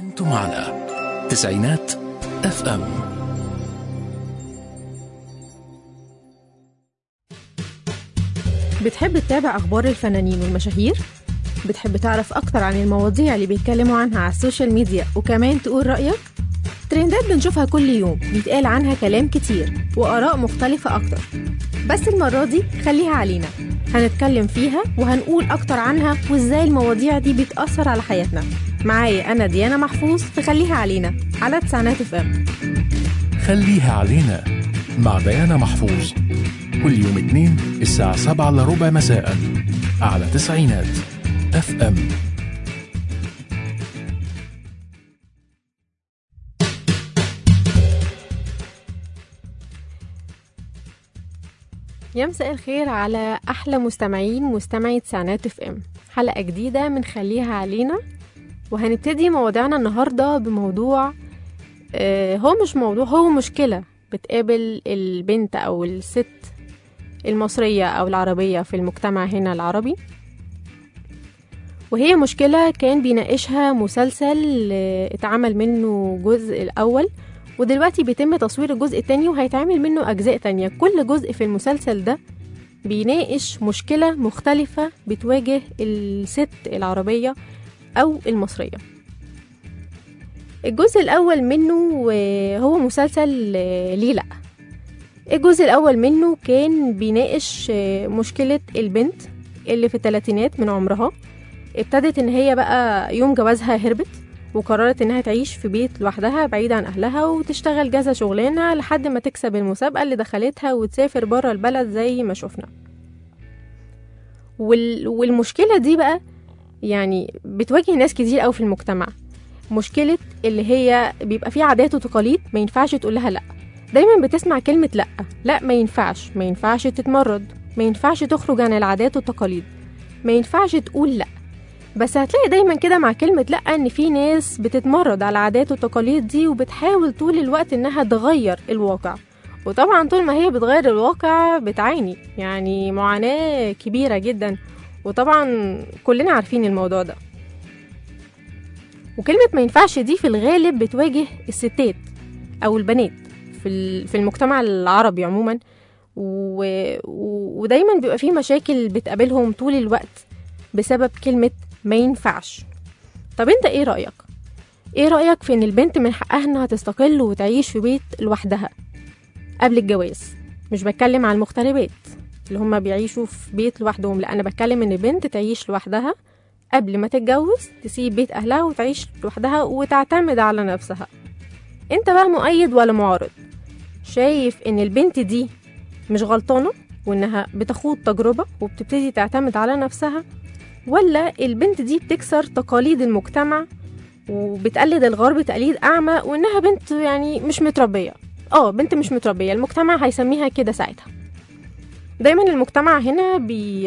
أنتم على تسعينات اف ام بتحب تتابع أخبار الفنانين والمشاهير؟ بتحب تعرف أكتر عن المواضيع اللي بيتكلموا عنها على السوشيال ميديا وكمان تقول رأيك؟ ترندات بنشوفها كل يوم بيتقال عنها كلام كتير وآراء مختلفة أكتر بس المرة دي خليها علينا هنتكلم فيها وهنقول أكتر عنها وإزاي المواضيع دي بتأثر على حياتنا معايا أنا ديانا محفوظ في خليها علينا على تسعينات اف ام خليها علينا مع ديانا محفوظ كل يوم اثنين الساعة سبعة إلا ربع مساء على تسعينات اف ام يا مساء الخير على احلى مستمعين مستمعي تسعينات اف ام حلقه جديده من خليها علينا وهنبتدي مواضيعنا النهارده بموضوع آه، هو مش موضوع هو مشكله بتقابل البنت او الست المصريه او العربيه في المجتمع هنا العربي وهي مشكله كان بيناقشها مسلسل آه، اتعمل منه جزء الاول ودلوقتي بيتم تصوير الجزء التاني وهيتعمل منه أجزاء تانية كل جزء في المسلسل ده بيناقش مشكلة مختلفة بتواجه الست العربية أو المصرية الجزء الأول منه آه، هو مسلسل آه، ليه لأ الجزء الأول منه كان بيناقش آه، مشكلة البنت اللي في الثلاثينات من عمرها ابتدت ان هي بقى يوم جوازها هربت وقررت انها تعيش في بيت لوحدها بعيد عن اهلها وتشتغل كذا شغلانه لحد ما تكسب المسابقه اللي دخلتها وتسافر بره البلد زي ما شفنا وال... والمشكله دي بقى يعني بتواجه ناس كتير قوي في المجتمع مشكله اللي هي بيبقى في عادات وتقاليد ما ينفعش تقول لها لا دايما بتسمع كلمه لا لا ما ينفعش ما ينفعش تتمرد ما ينفعش تخرج عن العادات والتقاليد ما ينفعش تقول لا بس هتلاقي دايما كده مع كلمة لأ إن في ناس بتتمرد على العادات والتقاليد دي وبتحاول طول الوقت إنها تغير الواقع وطبعا طول ما هي بتغير الواقع بتعاني يعني معاناة كبيرة جدا وطبعا كلنا عارفين الموضوع ده وكلمة ما ينفعش دي في الغالب بتواجه الستات أو البنات في ال- في المجتمع العربي عموما و... و... ودايما بيبقى في مشاكل بتقابلهم طول الوقت بسبب كلمة ما ينفعش طب انت ايه رأيك؟ ايه رأيك في ان البنت من حقها انها تستقل وتعيش في بيت لوحدها قبل الجواز مش بتكلم على المغتربات اللي هما بيعيشوا في بيت لوحدهم لا انا بتكلم ان البنت تعيش لوحدها قبل ما تتجوز تسيب بيت اهلها وتعيش لوحدها وتعتمد على نفسها انت بقى مؤيد ولا معارض شايف ان البنت دي مش غلطانة وانها بتخوض تجربة وبتبتدي تعتمد على نفسها ولا البنت دي بتكسر تقاليد المجتمع وبتقلد الغرب تقليد أعمى وإنها بنت يعني مش متربية اه بنت مش متربية المجتمع هيسميها كده ساعتها دايما المجتمع هنا بي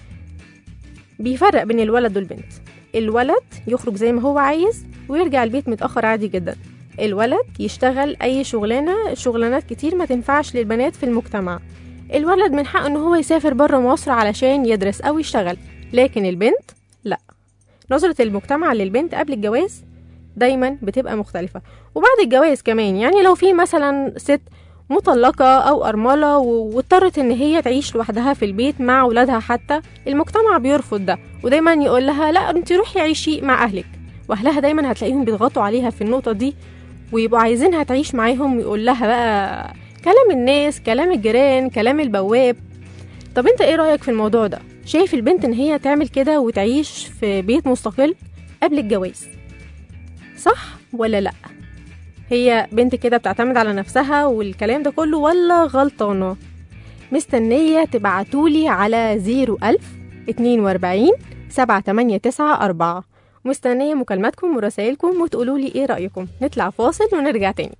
بيفرق بين الولد والبنت الولد يخرج زي ما هو عايز ويرجع البيت متأخر عادي جدا الولد يشتغل أي شغلانة شغلانات كتير ما تنفعش للبنات في المجتمع الولد من حقه إن هو يسافر بره مصر علشان يدرس أو يشتغل لكن البنت لا نظرة المجتمع للبنت قبل الجواز دايما بتبقى مختلفة وبعد الجواز كمان يعني لو في مثلا ست مطلقة أو أرملة و- واضطرت إن هي تعيش لوحدها في البيت مع ولادها حتى المجتمع بيرفض ده ودايما يقول لها لا انت روحي عيشي مع أهلك وأهلها دايما هتلاقيهم بيضغطوا عليها في النقطة دي ويبقوا عايزينها تعيش معاهم ويقول لها بقى كلام الناس كلام الجيران كلام البواب طب انت ايه رأيك في الموضوع ده شايف البنت ان هي تعمل كده وتعيش في بيت مستقل قبل الجواز صح ولا لا هي بنت كده بتعتمد على نفسها والكلام ده كله ولا غلطانة مستنية تبعتولي على زيرو ألف اتنين واربعين سبعة تمانية تسعة أربعة مستنية مكالماتكم ورسائلكم وتقولولي ايه رأيكم نطلع فاصل ونرجع تاني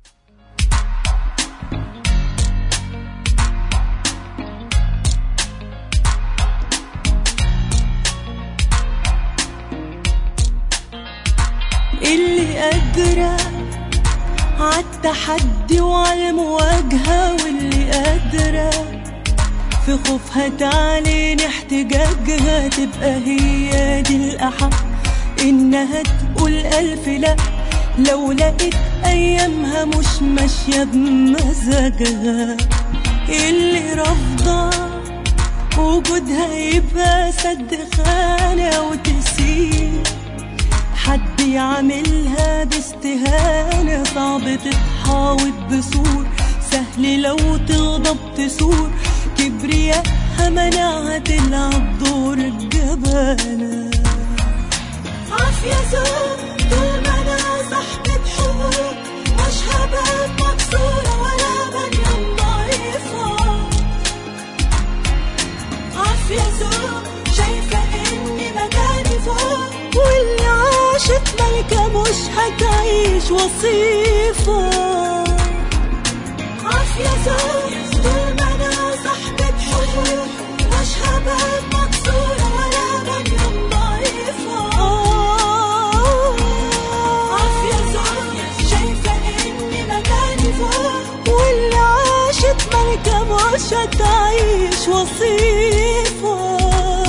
اللي قادرة عالتحدي وعالمواجهة واللي قادرة في خوفها تعلن احتجاجها تبقى هي دي الأحق إنها تقول ألف لأ لو لقيت أيامها مش ماشية بمزاجها اللي رافضة وجودها يبقى سد خانة وتسيب حد يعملها باستهانة صعب تتحاوط بسور سهل لو تغضب تثور كبرياءها منعها تلعب دور الجبانة عافية زوج طول ما أنا صاحبة حقوق مش هبقى مكسورة ولا مريم ضعيفة عافية زوج شايفة إني مكاني فوق واللي عاشت ملكة مش هتعيش وصيفة عافية زوج طول ما أنا صاحبة حقوق مش هبقى مكسورة ولا مريم ضعيفة عافية زوج شايفة إني مكاني فوق واللي عاشت ملكة مش هتعيش وصيفة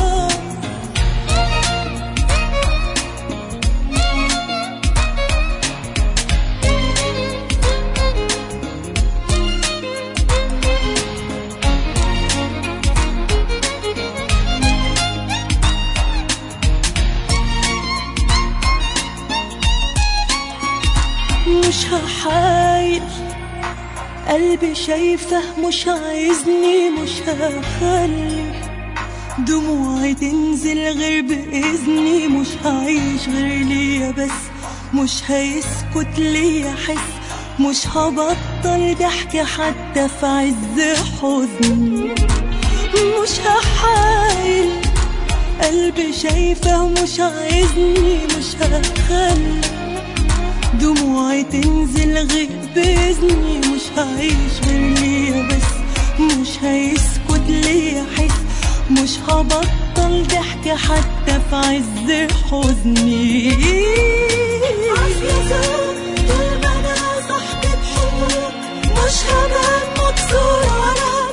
مش هحايل قلبي شايفه مش عايزني مش هخلي دموعي تنزل غير بإذني مش هعيش غير ليا بس مش هيسكت ليا حس مش هبطل ضحك حتى في عز حزني مش هحايل قلبي شايفه مش عايزني مش هخلي دموعي تنزل غير بإذني مش هعيش غير ليا بس مش هيسكت ليا حس مش هبطل ضحك حتى في عز حزني مش هبقى مكسورة ولا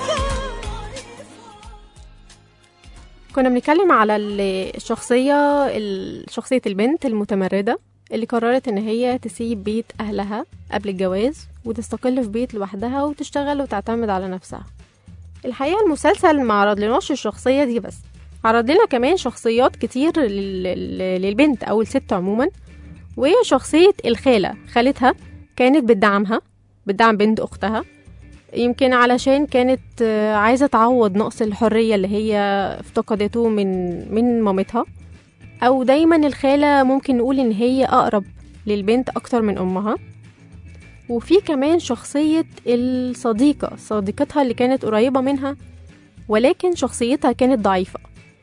كنا بنتكلم على ال- الشخصية ال- شخصية البنت المتمردة اللي قررت إن هي تسيب بيت أهلها قبل الجواز وتستقل في بيت لوحدها وتشتغل وتعتمد على نفسها الحقيقة المسلسل ما عرضلناش الشخصية دي بس عرض لنا كمان شخصيات كتير لل- لل- للبنت أو الست عموما وهي شخصية الخالة خالتها كانت بتدعمها بتدعم بنت أختها يمكن علشان كانت آه، عايزة تعوض نقص الحرية اللي هي افتقدته من من مامتها أو دايما الخالة ممكن نقول إن هي أقرب للبنت أكتر من أمها وفي كمان شخصية الصديقة صديقتها اللي كانت قريبة منها ولكن شخصيتها كانت ضعيفة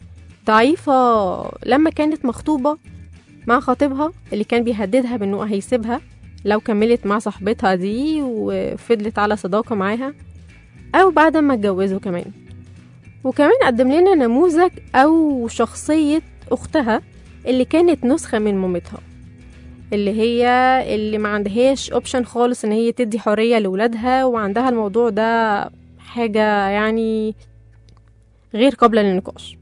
ضعيفة لما كانت مخطوبة مع خطيبها اللي كان بيهددها بأنه هيسيبها لو كملت مع صاحبتها دي وفضلت على صداقة معاها أو بعد ما اتجوزوا كمان وكمان قدم لنا نموذج أو شخصية أختها اللي كانت نسخة من مامتها اللي هي اللي ما عندهاش اوبشن خالص ان هي تدي حرية لولادها وعندها الموضوع ده حاجة يعني غير قابلة للنقاش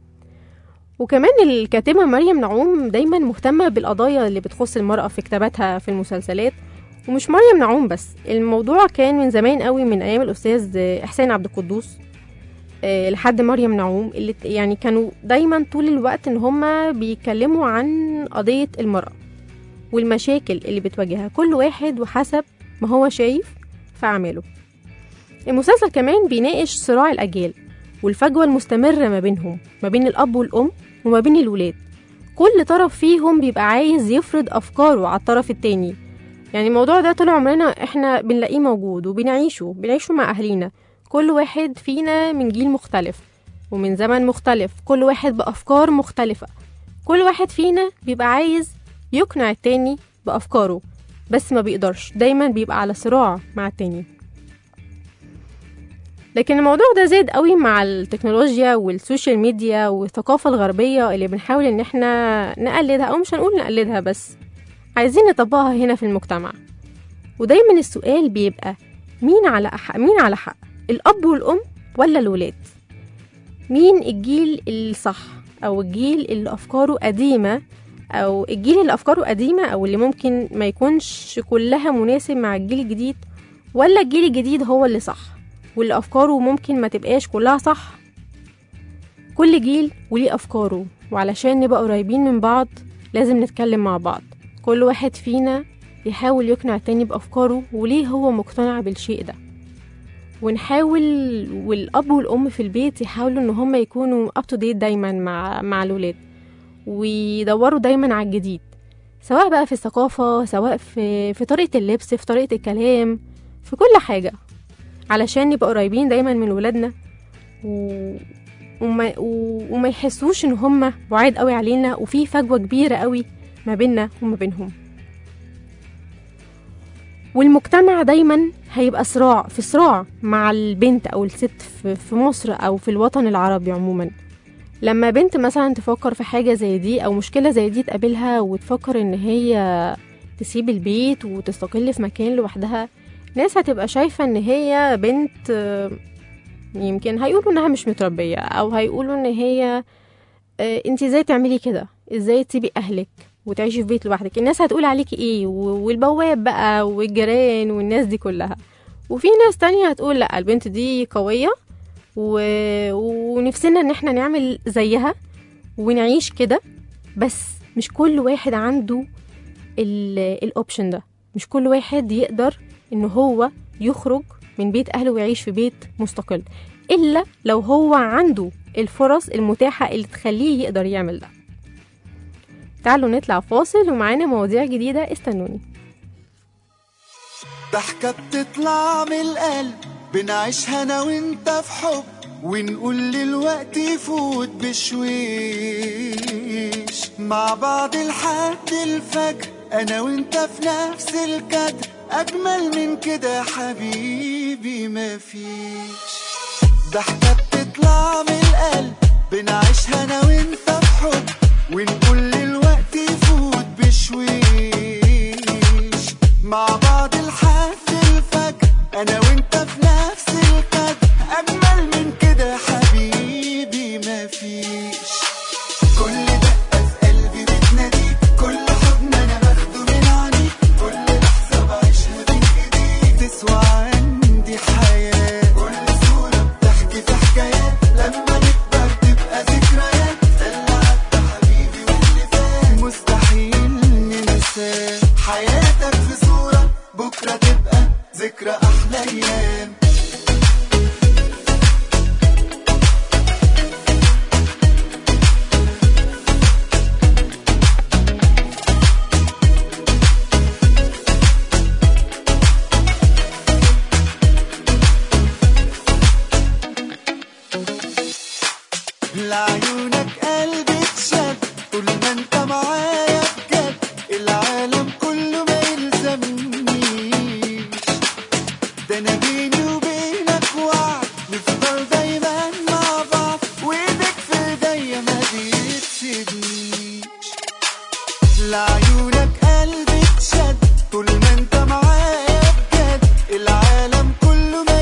وكمان الكاتبة مريم نعوم دايما مهتمة بالقضايا اللي بتخص المرأة في كتاباتها في المسلسلات ومش مريم نعوم بس الموضوع كان من زمان قوي من أيام الأستاذ إحسان عبد القدوس آه، لحد مريم نعوم اللي ت- يعني كانوا دايما طول الوقت ان هما بيتكلموا عن قضية المرأة والمشاكل اللي بتواجهها كل واحد وحسب ما هو شايف في أعماله المسلسل كمان بيناقش صراع الأجيال والفجوة المستمرة ما بينهم ما بين الأب والأم وما بين الولاد كل طرف فيهم بيبقى عايز يفرض أفكاره على الطرف التاني يعني الموضوع ده طول عمرنا احنا بنلاقيه موجود وبنعيشه بنعيشه مع أهلينا كل واحد فينا من جيل مختلف ومن زمن مختلف كل واحد بأفكار مختلفة كل واحد فينا بيبقى عايز يقنع التاني بأفكاره بس ما بيقدرش دايما بيبقى على صراع مع التاني لكن الموضوع ده زاد قوي مع التكنولوجيا والسوشيال ميديا والثقافة الغربية اللي بنحاول ان احنا نقلدها او مش هنقول نقلدها بس عايزين نطبقها هنا في المجتمع ودايما السؤال بيبقى مين على حق مين على حق الاب والام ولا الولاد مين الجيل الصح او الجيل اللي افكاره قديمة او الجيل اللي افكاره قديمه او اللي ممكن ما يكونش كلها مناسب مع الجيل الجديد ولا الجيل الجديد هو اللي صح واللي افكاره ممكن ما تبقاش كلها صح كل جيل وليه افكاره وعلشان نبقى قريبين من بعض لازم نتكلم مع بعض كل واحد فينا يحاول يقنع التاني بافكاره وليه هو مقتنع بالشيء ده ونحاول والاب والام في البيت يحاولوا ان هم يكونوا اب تو ديت دايما مع مع الولاد ويدوروا دايما على الجديد سواء بقى في الثقافة سواء في في طريقة اللبس في طريقة الكلام في كل حاجة علشان نبقى قريبين دايما من ولادنا و... وما, و... وما يحسوش ان هم بعاد قوي علينا وفي فجوة كبيرة قوي ما بيننا وما بينهم والمجتمع دايما هيبقى صراع في صراع مع البنت او الست في في مصر او في الوطن العربي عموما لما بنت مثلا تفكر في حاجة زي دي او مشكلة زي دي تقابلها وتفكر ان هي تسيب البيت وتستقل في مكان لوحدها ناس هتبقى شايفة ان هي بنت آه، يمكن هيقولوا انها مش متربية او هيقولوا ان هي آه، انت ازاي تعملي كده ازاي تسيبي اهلك وتعيشي في بيت لوحدك الناس هتقول عليكي ايه و- والبواب بقى والجيران والناس دي كلها وفي ناس تانية هتقول لا البنت دي قوية و... ونفسنا ان احنا نعمل زيها ونعيش كده بس مش كل واحد عنده ال- الاوبشن ده مش كل واحد يقدر ان هو يخرج من بيت اهله ويعيش في بيت مستقل الا لو هو عنده الفرص المتاحة اللي تخليه يقدر يعمل ده تعالوا نطلع فاصل ومعانا مواضيع جديدة استنوني ضحكة بتطلع من القلب بنعيشها انا وانت في حب ونقول للوقت يفوت بشويش مع بعض لحد الفجر انا وانت في نفس الكادر اجمل من كده حبيبي مفيش ضحكة بتطلع من القلب بنعيشها انا وانت في حب ونقول للوقت يفوت بشويش مع بعض لحد الفجر انا وانت في نفس القدر اجمل من كده حبيبي مفيش كل دقة في قلبي بتناديك كل حضن انا باخده من عينيك كل لحظة بعيشها بين ايديك تسوى عندي حياة كل صورة بتحكي في حكايات لما نكبر تبقى ذكريات ده اللي عدى حبيبي واللي فات مستحيل ننساه حياتك في صورة بكرة تبقى ذكرى أحلى أيام لعيونك قلبي اتشد طول ما انت معايا بجد العالم كله ما يلزمنيش ده انا بيني وبينك وعد نفضل دايما مع بعض وايدك في ايديا ما بتسيبنيش لعيونك قلبي اتشد طول ما انت معايا بجد العالم كله ما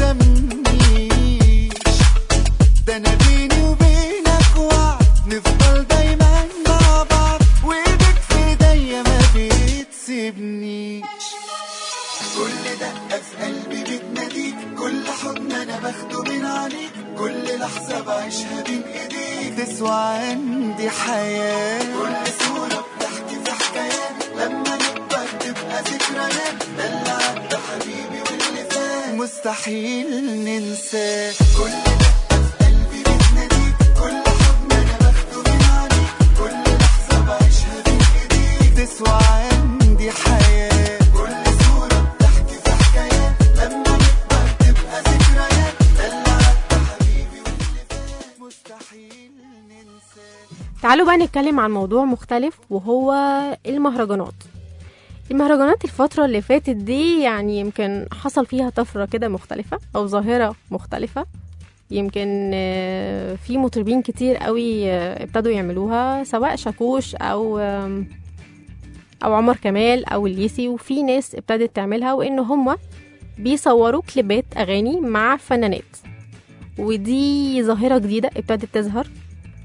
يلزمنيش ده انا بيني وبينك وعد نفضل دايما مع بعض وايدك في ايديا ما بتسيبنيش كل دقة في قلبي بتناديك كل حضن انا باخده من عليك كل لحظة بعيشها بين ايديك تسوى عندي حياة كل صورة بتحكي في حكايات لما نكبر تبقى ذكريات ده اللي عدى حبيبي واللي فات مستحيل ننساه كل دقة في قلبي بتناديك كل حضن انا باخده من عليك كل لحظة بعيشها بين ايديك تسوى عندي حياة كل صورة بتحكي في حكايات لما نكبر تبقى ذكريات ده اللي عدى حبيبي واللي فات مستحيل ننساه تعالوا بقى نتكلم عن موضوع مختلف وهو المهرجانات المهرجانات الفترة اللي فاتت دي يعني يمكن حصل فيها طفرة كده مختلفة أو ظاهرة مختلفة يمكن آه، في مطربين كتير قوي آه، ابتدوا يعملوها سواء شاكوش أو آم، أو عمر كمال أو الليسي وفي ناس ابتدت تعملها وإن هما بيصوروا كليبات أغاني مع فنانات ودي ظاهرة جديدة ابتدت تظهر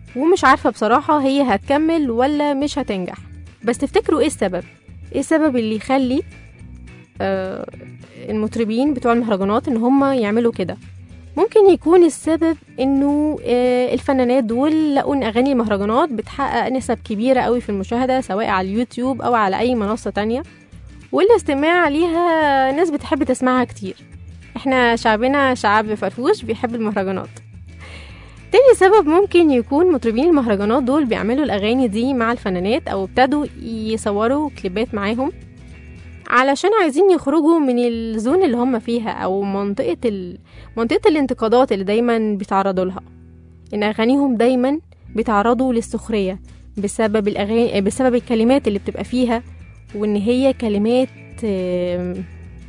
ومش عارفة بصراحة هي هتكمل ولا مش هتنجح بس تفتكروا ايه السبب ايه السبب اللي يخلي آه المطربين بتوع المهرجانات ان هم يعملوا كده ممكن يكون السبب انه آه الفنانات دول لقوا ان اغاني المهرجانات بتحقق نسب كبيرة قوي في المشاهدة سواء على اليوتيوب او على اي منصة تانية والاستماع ليها ناس بتحب تسمعها كتير احنا شعبنا شعب فرفوش بيحب المهرجانات تاني سبب ممكن يكون مطربين المهرجانات دول بيعملوا الأغاني دي مع الفنانات أو ابتدوا يصوروا كليبات معاهم علشان عايزين يخرجوا من الزون اللي هم فيها أو منطقة ال... منطقة الانتقادات اللي دايما بيتعرضوا لها إن أغانيهم دايما بيتعرضوا للسخرية بسبب الأغاني بسبب الكلمات اللي بتبقى فيها وإن هي كلمات آم،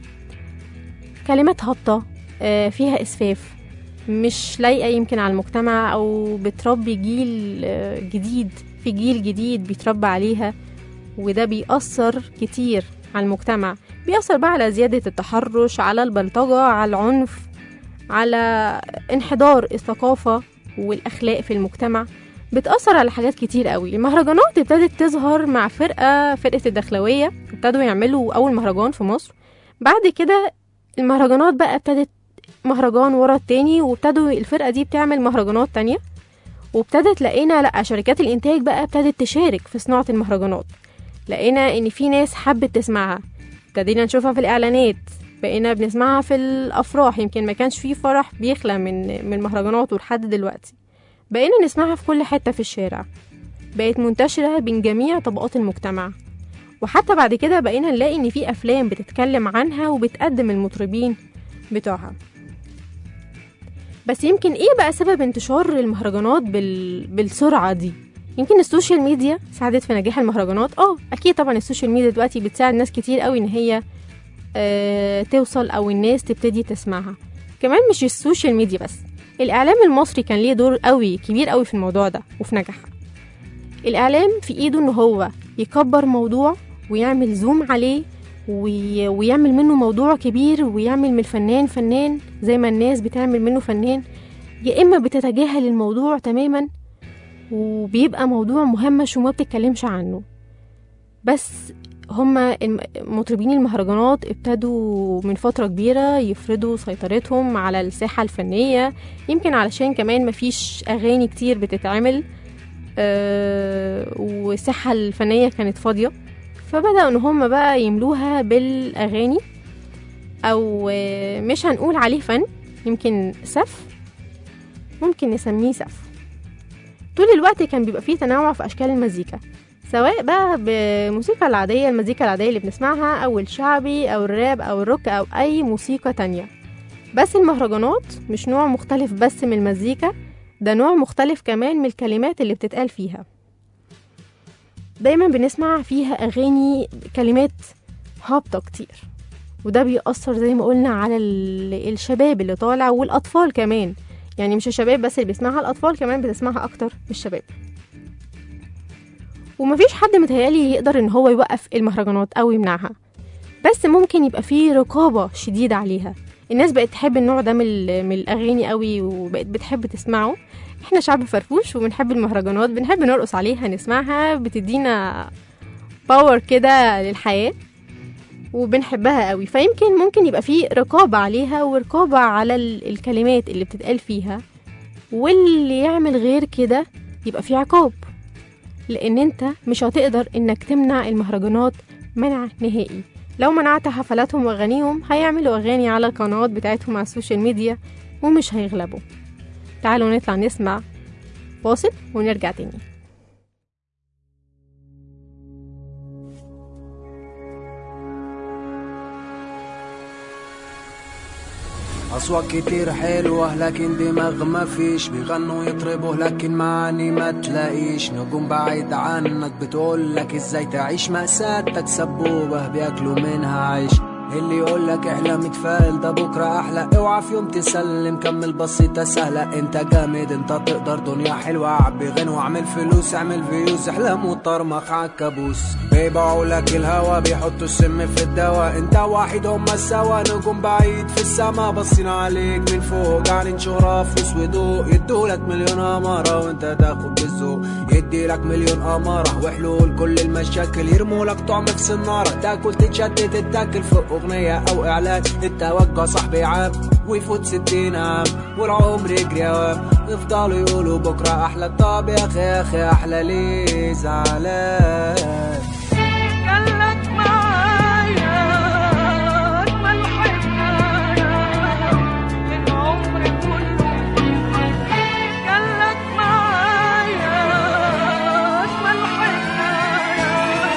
كلمات هابطة آه، فيها إسفاف مش لايقة يمكن على المجتمع أو بتربي جيل آه، جديد في جيل جديد بيتربى عليها وده بيأثر كتير على المجتمع بيأثر بقى على زيادة التحرش على البلطجة على العنف على انحدار الثقافة والأخلاق في المجتمع بتأثر على حاجات كتير قوي المهرجانات ابتدت تظهر مع فرقة فرقة الدخلوية ابتدوا يعملوا أول مهرجان في مصر بعد كده المهرجانات بقى ابتدت مهرجان ورا التاني وابتدوا الفرقة دي بتعمل مهرجانات تانية وابتدت لقينا لأ شركات الإنتاج بقى ابتدت تشارك في صناعة المهرجانات لقينا إن في ناس حبت تسمعها ابتدينا نشوفها في الإعلانات بقينا بنسمعها في الأفراح يمكن ما كانش في فرح بيخلى من من مهرجانات ولحد دلوقتي بقينا نسمعها في كل حتة في الشارع بقت منتشرة بين جميع طبقات المجتمع وحتى بعد كده بقينا نلاقي إن في أفلام بتتكلم عنها وبتقدم المطربين بتوعها بس يمكن ايه بقى سبب انتشار المهرجانات بال... بالسرعة دي يمكن السوشيال ميديا ساعدت في نجاح المهرجانات اه اكيد طبعا السوشيال ميديا دلوقتي بتساعد ناس كتير قوي ان هي آه توصل او الناس تبتدي تسمعها كمان مش السوشيال ميديا بس الاعلام المصري كان ليه دور قوي كبير قوي في الموضوع ده وفي نجاحها الاعلام في ايده ان هو يكبر موضوع ويعمل زوم عليه وي... ويعمل منه موضوع كبير ويعمل من الفنان فنان زي ما الناس بتعمل منه فنان يا اما بتتجاهل الموضوع تماما وبيبقى موضوع مهمش وما بتتكلمش عنه بس هما الم- مطربين المهرجانات ابتدوا من فترة كبيرة يفرضوا سيطرتهم على الساحة الفنية يمكن علشان كمان مفيش أغاني كتير بتتعمل آه، والساحة الفنية كانت فاضية فبدأوا إن هما بقى يملوها بالأغاني أو آه، مش هنقول عليه فن يمكن سف ممكن نسميه سف طول الوقت كان بيبقى فيه تنوع في أشكال المزيكا سواء بقى بالموسيقى العادية المزيكا العادية اللي بنسمعها أو الشعبي أو الراب أو الروك أو أي موسيقى تانية بس المهرجانات مش نوع مختلف بس من المزيكا ده نوع مختلف كمان من الكلمات اللي بتتقال فيها دايما بنسمع فيها أغاني كلمات هابطة كتير وده بيأثر زي ما قلنا على ال- الشباب اللي طالع والأطفال كمان يعني مش الشباب بس اللي بيسمعها الأطفال كمان بتسمعها أكتر من الشباب ومفيش حد متهيألي يقدر إن هو يوقف المهرجانات أو يمنعها بس ممكن يبقى فيه رقابة شديدة عليها الناس بقت تحب النوع ده من, ال- من الأغاني قوي وبقت بتحب تسمعه احنا شعب فرفوش وبنحب المهرجانات بنحب نرقص عليها نسمعها بتدينا باور كده للحياة وبنحبها قوي فيمكن ممكن يبقى فيه رقابة عليها ورقابة على ال- الكلمات اللي بتتقال فيها واللي يعمل غير كده يبقى فيه عقاب لان انت مش هتقدر انك تمنع المهرجانات منع نهائي لو منعت حفلاتهم واغانيهم هيعملوا اغاني على القنوات بتاعتهم على السوشيال ميديا ومش هيغلبوا تعالوا نطلع نسمع فاصل ونرجع تاني أصوات كتير حلوة لكن دماغ ما فيش بيغنوا يطربوا لكن معاني ما تلاقيش نجوم بعيد عنك بتقولك ازاي تعيش مأساتك سبوبة بياكلوا منها عيش اللي يقولك احلم اتفائل ده بكرة احلى اوعى في يوم تسلم كمل بسيطة سهلة انت جامد انت تقدر دنيا حلوة عبي غنوة اعمل فلوس اعمل فيوز احلم وطرمخ عالكابوس بيبيعوا لك الهوا بيحطوا السم في الدواء انت واحد هما سوا نجوم بعيد في السما باصين عليك من فوق قاعدين شهرة فلوس وضوء يدولك مليون امارة وانت تاخد بالذوق يديلك مليون امارة وحلول كل المشاكل يرمولك طعم في سنارة تاكل تتشتت تتاكل في اغنية او اعلان التوجع صاحبي عام ويفوت ستين عام والعمر يجري اوام يفضلوا يقولوا بكرة احلى طب يا اخي يا اخي احلى ليه زعلان قالك معايا أجمل حكاية للعمر كله قالك معايا أجمل حكاية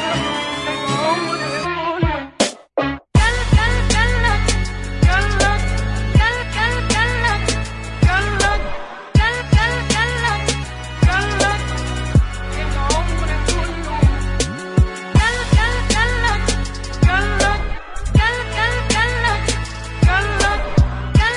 للعمر كله قال قال قالك قالك قال قال قالك قالك قال قال قالك قالك للعمر كله قال قال قالك قالك قال قال قالك قالك قال قال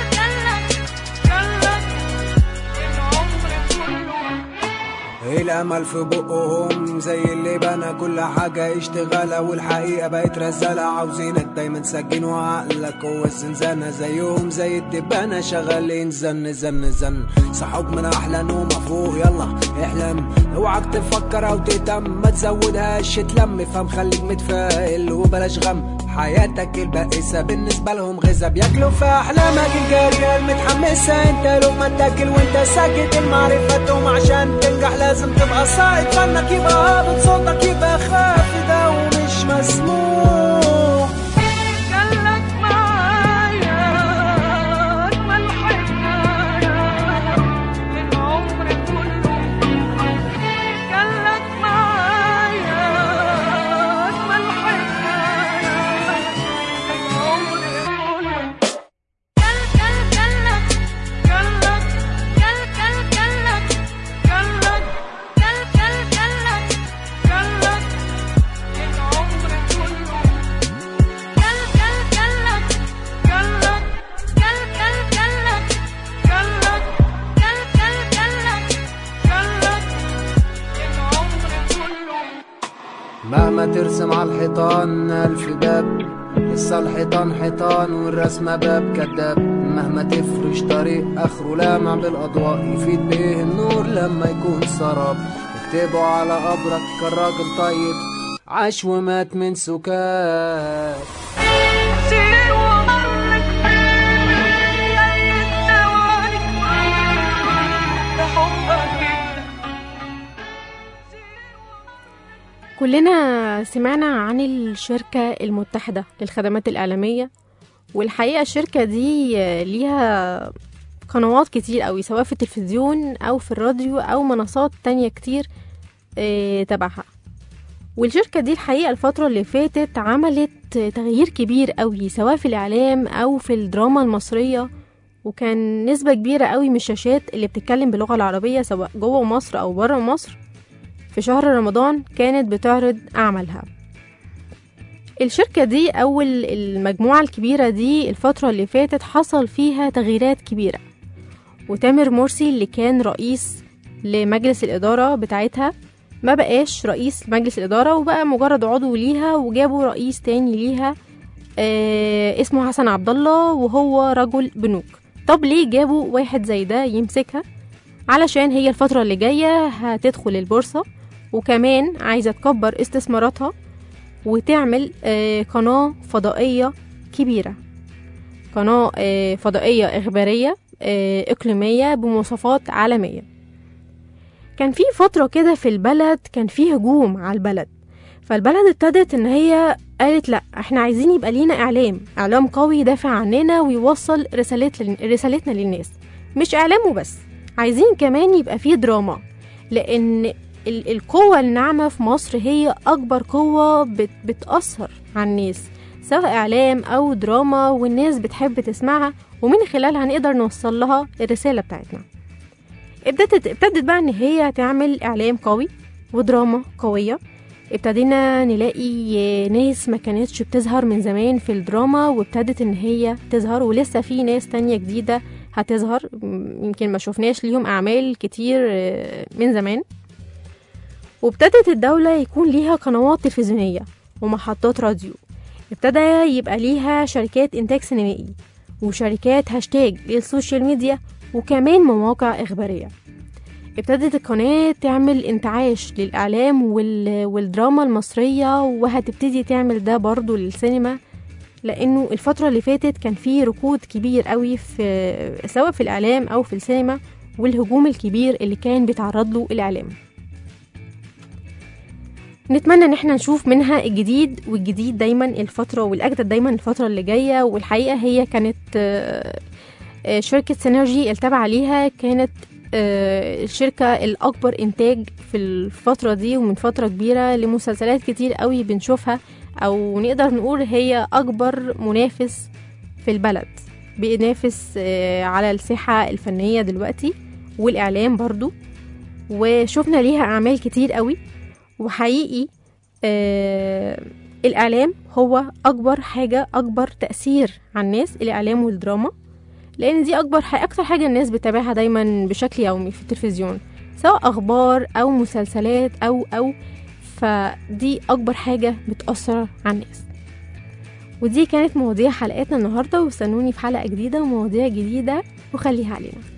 قالك قالك للعمر كله الامل في بقهم زي اللي بنى كل حاجة اشتغالة والحقيقة بقت رزالة عاوزينك دايما سجين وعقلك هو الزنزانة زيهم زي الدبانة شغالين زن زن زن صحوك من احلى نومة فوق يلا احلم اوعك تفكر او تهتم ما تزودهاش تلم فهم خليك متفائل وبلاش غم حياتك البائسة بالنسبة لهم غذا بياكلوا في أحلامك الجارية المتحمسة انت لقمة تاكل وانت ساكت المعرفتهم عشان تنجح لازم تبقى صاعد فنك يبقى هابط صوتك يبقى خافت ده ومش مسموع قالك معايا أجمل حكاية للعمر كله قالك معايا أجمل حكاية للعمر كله قال قال قالك قالك قال قال قالك قالك قال قال قالك قالك للعمر كله قال قال قالك قالك قال قال قالك قالك قال قال قالك قالك للعمر كله مهما ترسم على الحيطان ألف باب لسه الحيطان حيطان والرسمة باب كداب مهما تفرش طريق آخره لامع بالأضواء يفيد بإيه النور لما يكون سراب اكتبوا على قبرك كان راجل طيب عاش ومات من سكات سير ومرك أي الثواني بحبك كلنا سمعنا عن الشركة المتحدة للخدمات الإعلامية والحقيقة الشركة دي ليها قنوات كتير أوي سواء في التلفزيون أو في الراديو أو منصات تانية كتير آه، تبعها والشركة دي الحقيقة الفترة اللي فاتت عملت تغيير كبير أوي سواء في الإعلام أو في الدراما المصرية وكان نسبة كبيرة أوي من الشاشات اللي بتتكلم باللغة العربية سواء جوه مصر أو بره مصر في شهر رمضان كانت بتعرض أعمالها الشركة دي أو ال- المجموعة الكبيرة دي الفترة اللي فاتت حصل فيها تغييرات كبيرة وتامر مرسي اللي كان رئيس لمجلس الإدارة بتاعتها ما بقاش رئيس مجلس الإدارة وبقى مجرد عضو ليها وجابوا رئيس تاني ليها آه اسمه حسن عبد الله وهو رجل بنوك طب ليه جابوا واحد زي ده يمسكها علشان هي الفترة اللي جاية هتدخل البورصة وكمان عايزة تكبر استثماراتها وتعمل آه، قناة فضائية كبيرة قناة آه، فضائية إخبارية آه، إقليمية بمواصفات عالمية كان في فترة كده في البلد كان في هجوم على البلد فالبلد ابتدت ان هي قالت لا احنا عايزين يبقى لينا اعلام اعلام قوي يدافع عننا ويوصل رسالت رسالتنا للناس مش اعلام وبس عايزين كمان يبقى فيه دراما لان ال- القوة الناعمة في مصر هي أكبر قوة بت بتأثر على الناس سواء إعلام أو دراما والناس بتحب تسمعها ومن خلالها نقدر نوصل لها الرسالة بتاعتنا ابتدت ابتدت بقى إن هي تعمل إعلام قوي ودراما قوية ابتدينا نلاقي ناس ما كانتش بتظهر من زمان في الدراما وابتدت ان هي تظهر ولسه في ناس تانية جديدة هتظهر م- يمكن ما شفناش ليهم اعمال كتير آه، من زمان وابتدت الدولة يكون ليها قنوات تلفزيونية ومحطات راديو ابتدى يبقى ليها شركات إنتاج سينمائي وشركات هاشتاج للسوشيال ميديا وكمان مواقع إخبارية ابتدت القناة تعمل انتعاش للإعلام وال... والدراما المصرية وهتبتدي تعمل ده برضو للسينما لأنه الفترة اللي فاتت كان في ركود كبير قوي في سواء في الإعلام أو في السينما والهجوم الكبير اللي كان بيتعرض له الإعلام نتمنى ان احنا نشوف منها الجديد والجديد دايما الفترة والاجدد دايما الفترة اللي جاية والحقيقة هي كانت آه، آه، شركة سينرجي التابعة ليها كانت آه، الشركة الأكبر إنتاج في الفترة دي ومن فترة كبيرة لمسلسلات كتير قوي بنشوفها أو نقدر نقول هي أكبر منافس في البلد بينافس آه، على الساحة الفنية دلوقتي والإعلام برضو وشفنا ليها أعمال كتير قوي وحقيقي آه الإعلام هو أكبر حاجة أكبر تأثير على الناس الإعلام والدراما لأن دي أكبر حاجة أكتر حاجة الناس بتتابعها دايما بشكل يومي في التلفزيون سواء أخبار أو مسلسلات أو أو فدي أكبر حاجة بتأثر على الناس ودي كانت مواضيع حلقتنا النهاردة واستنوني في حلقة جديدة ومواضيع جديدة وخليها علينا